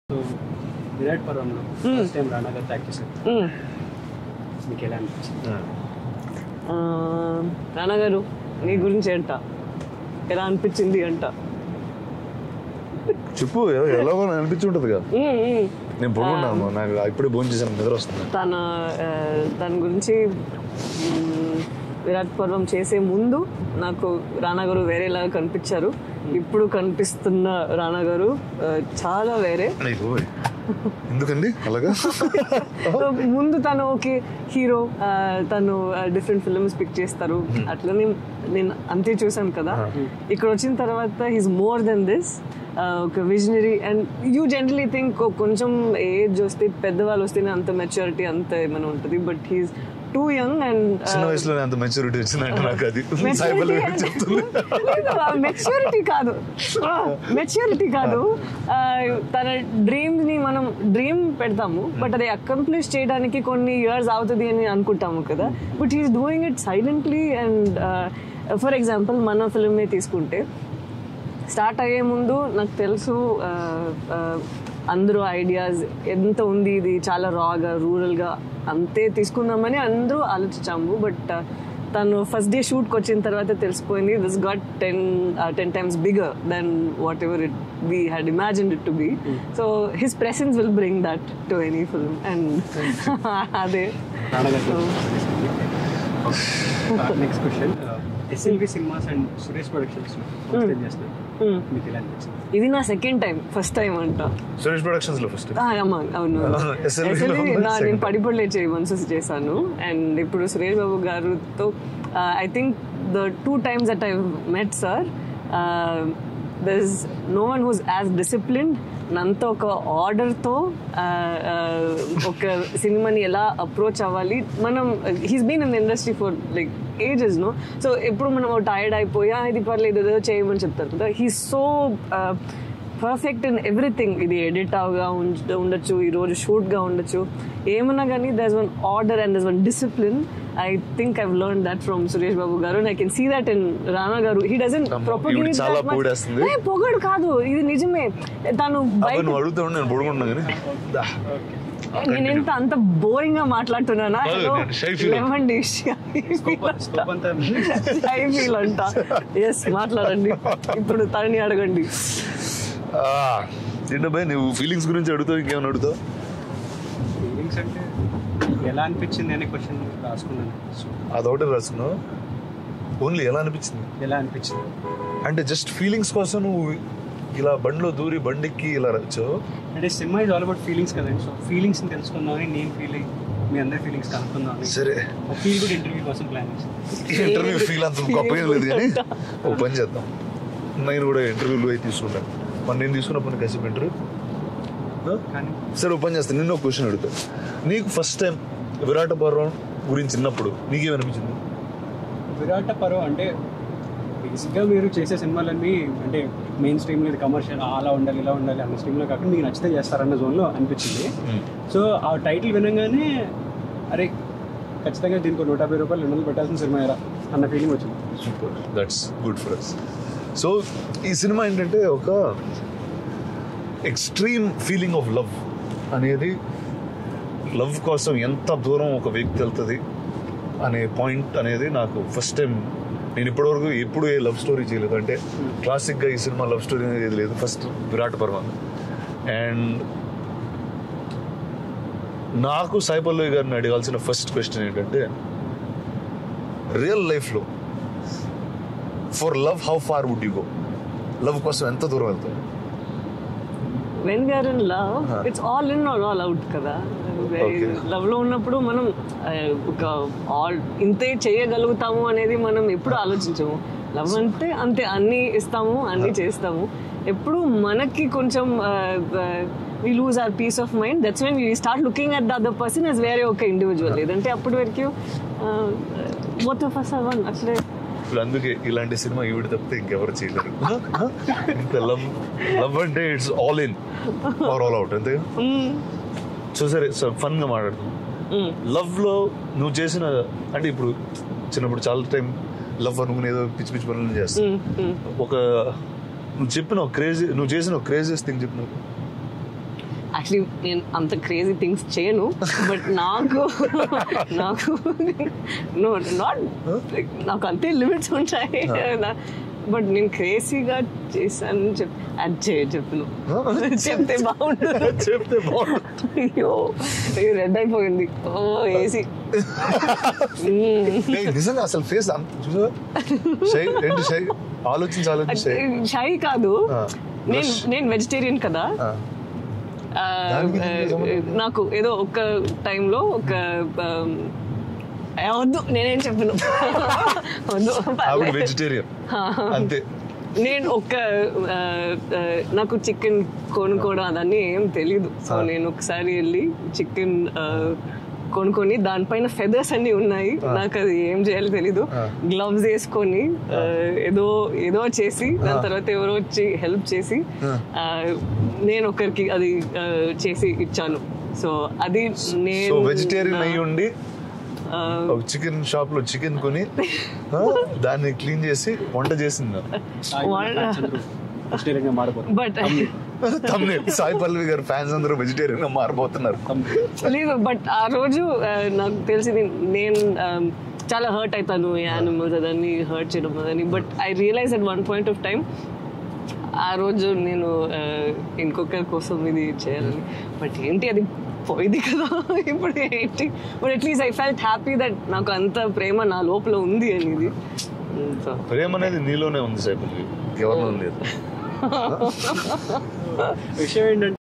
So Virat పర్వంలో first time రానా గారు act చేశారు మ్మ్. మీకు ఎలా అనిపించింది ఆ, రానా గారు మీ గురించి ఏంట ఎలా అనిపించింది అంట చెప్పు ఎ- ఎలాగో నాకు అనిపించి ఉంటుంది కదా మ్మ్, మ్మ్. నేను పడుకున్నాను నాకు ఇప్పుడే భోజనం చేశాను నిద్ర వస్తుంది తన ఆ, దాని గురించి మ్మ్, విరాట్ పర్వం చేసే ముందు నాకు రానా గారు వేరేలాగా కనిపించారు ఇప్పుడు కనిపిస్తున్న రానా గారు ఆ, చాలా వేరే నీకు ఎందుకండి అలాగా ముందు తను ఓకే హీరో తను డిఫరెంట్ ఫిల్మ్స్ పిక్ చేస్తారు అట్లనే నేను అంతే చూసాను కదా ఇక్కడ వచ్చిన తర్వాత హీస్ మోర్ దెన్ దిస్ ఒక visionary and you generally think కొంచెం ఏజ్ వస్తే పెద్దవాళ్ళు వస్తేనే అంత మెచ్యూరిటీ అంత ఏమైనా ఉంటుంది but he's too young and చిన్న వయసులోనే అంత మెచ్యూరిటీ వచ్చిందంటే నాకు అది సాయిబల్ చెప్తుంది మెచ్యూరిటీ కాదు మెచ్యూరిటీ కాదు ఆ, తన డ్రీమ్ ని మనం డ్రీమ్ పెడతాము బట్ అది అకంప్లిష్ చేయడానికి కొన్ని ఇయర్స్ అవుతుంది అని అనుకుంటాము కదా but he's doing it silently and for example మన ఫిల్మే తీసుకుంటే స్టార్ట్ అయ్యే ముందు నాకు తెలుసు ఆ, ఆ, అందరూ ఐడియాస్ ఎంత ఉంది ఇది చాలా రాగా రూరల్గా అంతే తీసుకుందామని అందరూ ఆలోచించాము బట్ తను ఫస్ట్ డే షూట్కి వచ్చిన తర్వాత తెలిసిపోయింది this got ten ten times bigger than whatever it we had imagine it to be so his presence will bring that to any film and అదే Rana garu next question SLV cinemas and Suresh productions చేస్తున్నారు మీకు ఎలా అనిపించింది ఇది నా second time first time అంట Suresh productions లో first ఆ, అమ్మా, అవును SLV లో SLV ఉంది నా- second. నేను పడిపడలే చేయమని చేశాను అండ్ ఇప్పుడు సురేష్ బాబు గారితో I think the two times that I met sir there is no one who's as disciplined నంత ఒక ఆర్డర్తో ఒక సినిమాని ఎలా అప్రోచ్ అవ్వాలి మనం he's been in industry for like ages no so ఎప్పుడు మనం టైర్డ్ అయిపోయా ఇది పర్లేదు ఏదో చేయమని చెప్తారు కదా he so perfect in everything ఇది ఎడిట్ అవగా ఉండ- ఉండొచ్చు ఈ రోజు షూట్ గా ఉండొచ్చు ఏమన్నా కానీ there's one order and there's one discipline I think I learn that from Suresh Babu garu I can see that in Rana garu he dozen అమ్మో, ఈవిడ చాలా పొగిడేస్తుంది. పొగడు కాదు ఇది నిజమే తను అబ్బాయి బయట నువ్వు అడుగుతా ఉండి నేను పడుకుంటున్నా కానీ దా. నేను ఎంత అంత బోరింగ్ గా మాట్లాడుతున్నానా కాదు, హలో నేను shy feel లేవండి స్కోప్ అంతా ఐ ఫీల్ అంట ఎస్ మాట్లాడండి ఇప్పుడు తనని అడగండి ఆ, ఏంటబ్బాయి నువ్వు ఫీలింగ్స్ గురించి అడుగుతావు ఇంకేమైనా అడుగుతావు ఫీలింగ్స్ అంటే ఎలా అనిపించింది అనే క్వశ్చన్ రాసుకున్నాను సో అదొకటి రాస్తున్నావు ఓన్లీ ఎలా అనిపించింది ఎలా అనిపించింది అంటే జస్ట్ ఫీలింగ్స్ కోసం నువ్వు ఇలా బండిలో దూరి బండికి ఇలా వచ్చావు అంటే cinema is all about feelings కదండి సో ఫీలింగ్స్ తెలుసుకుందామని నేను ఫీల్ అయ్యి మీ అందరి ఫీలింగ్స్ కనుక్కుందామని సరే ఒక ఫీల్ గుడ్ ఇంటర్వ్యూ కోసం ప్లాన్ చేశాను ఇంటర్వ్యూ ఫీల్ అంత గొప్పగా లేదు కానీ ఓ పని చేద్దాం నేను కూడా ఇంటర్వ్యూలు అయి తీసుకుంటాను మరి నేను తీసుకున్నప్పుడు నీకు కాసేపు ఇంటర్వ్యూ కానీ సరే ఓ పని చేస్తాను నిన్న ఒక క్వశ్చన్ అడుగుతా నీకు ఫస్ట్ టైం విరాట పర్వం గురించి చిన్నప్పుడు నీకేమనిపించింది విరాట పర్వ అంటే బేసిక్గా మీరు చేసే సినిమాలన్నీ అంటే మెయిన్ స్ట్రీమ్ మీద కమర్షియల్ అలా ఉండాలి ఇలా ఉండాలి అన్న స్ట్రీమ్లో కాకుండా మీకు నచ్చితే చేస్తారన్న జోన్లో అనిపించింది సో ఆ టైటిల్ వినగానే అరే ఖచ్చితంగా దీనికి ఒక నూట యాభై రూపాయలు రెండు వందలు పెట్టాల్సిన సినిమా ఎరా అన్న ఫీలింగ్ వచ్చింది super that's good for us so ఈ సినిమా ఏంటంటే ఒక ఎక్స్ట్రీమ్ ఫీలింగ్ ఆఫ్ లవ్ అనేది లవ్ కోసం ఎంత దూరం ఒక వ్యక్తి వెళ్తుంది అనే పాయింట్ అనేది నాకు ఫస్ట్ టైం నేను ఇప్పటివరకు ఎప్పుడు ఏ లవ్ స్టోరీ చేయలేదు అంటే క్లాసిక్గా ఈ సినిమా లవ్ స్టోరీ అనేది ఏది లేదు ఫస్ట్ విరాట్ పర్వ అండ్ నాకు సాయి పల్లవి గారిని అడగాల్సిన ఫస్ట్ క్వశ్చన్ ఏంటంటే రియల్ లైఫ్లో for love how far would you go love కోసం ఎంత దూరం వెళ్తావు when we are in love Huh. It's all in or all out కదా Okay. లవ్ లో ఉన్నప్పుడు మనం ఆ, ఒక ఆల్ ఇంతే చేయగలుగుతాము అనేది మనం ఎప్పుడు ఆలోచించము లవ్ అంటే అంతే అన్ని ఇస్తాము అన్ని చేస్తాము ఎప్పుడు మనకి కొంచెం we lose our peace of mind that's when we start looking at the other person as వేరే ఒక ఇండివిజువల్ లేదంటే అప్పటి వరకు బోత్ ఆఫ్ అస్ వన్ అట్లే ఇప్పుడు అందుకే ఇలాంటి సినిమా ఈవిడ తప్పితే ఇంకెవరు చేయలేరు ఇంత లవ్ లవ్ అంటే it's all in or all out అంతే Mm, సో సరే సో ఫన్గా మాట్లాడుతాం mm, లవ్ లో నువ్వు చేసిన అంటే ఇప్పుడు చిన్నప్పుడు చాలా టైం లవ్ అనుకుని ఏదో పిచ్చి పిచ్చి పనులు చేస్తావు mm, mm. ఒక నువ్వు చెప్పిన ఒక క్రేజీ నువ్వు చేసిన ఒక క్రేజియస్ థింగ్ చెప్పిన యాక్చువల్లీ నేను అంత క్రేజీ థింగ్స్ చేయను బట్ నాకు నాకు నో నాట్ నాకు అంతే లిమిట్స్ ఉంటాయి బట్ నేను క్రేజీగా చేశాను చెప్ అది చేయ చెప్పను చెప్తే బాగుంటుంది చెప్తే బాగుంటుంది అయ్యో అయ్యో రెడ్ అయిపోయింది ఓ ఏసీ ఏయ్, నిజంగా అసలు ఫేస్ చూసా షై ఏంటి షై ఆలోచించి ఆలోచించి షై షై కాదు ఆ, నేను blush. నేను వెజిటేరియన్ కదా ఆ, ఆ, దానికి దీనికి సంబంధం నాకు ఏదో ఒక టైంలో ఒక ఆమ్, ఏ, వద్దు నేనేం చెప్పను వద్దు ఆవిడ పర్లేదు. వెజిటేరియన్ అంతే నేను ఒక ఆ, ఆ, నాకు చికెన్ కొనుక్కోవడం అదన్నీ ఏం తెలీదు సో ఆ. నేను ఒకసారి వెళ్ళి చికెన్ కొనుక్కొని దానిపైన ఫెదర్స్ అన్ని ఉన్నాయి నాకు అది ఏం చేయాలో తెలీదు ఆ. గ్లవ్స్ వేసుకొని ఆ, ఏదో ఏదో చేసి దాని తర్వాత ఎవరో వచ్చి హెల్ప్ చేసి ఆ. ఆ, నేను ఒకరికి అది ఆ, చేసి ఇచ్చాను సో అది సో నేను వెజిటేరియన్ అయ్యి ఉండి ఆ, ఒక చికెన్ షాప్ లో చికెన్ కొని ఆ, దాన్ని క్లీన్ చేసి వంట చేసింది వెజిటేరియన్ గా మారిపోతాం బట్ తమ్ముని సాయి పల్లవి గారు ఫ్యాన్స్ అందరూ వెజిటేరియన్ గా మారిపోతున్నారు లేదు బట్ ఆ రోజు ఆ, నాకు తెలిసింది నేను ఆ, చాలా హర్ట్ అవుతాను ఈ యానిమల్స్ అదని హర్ట్ చేయడం అదని but I realise at one point of time ఆ రోజు నేను ఆ, ఇంకొకరి కోసం ఇది చేయాలని బట్ ఏంటి అది పోయింది కదా ఇప్పుడు ఏంటి but at least I felt happy that నాకు అంత ప్రేమ నా లోపల ఉంది అనేది సో ప్రేమ అనేది నీలోనే ఉంది సాయి పల్లవి ఎవరిలో లేదు విషయం ఏంటంటే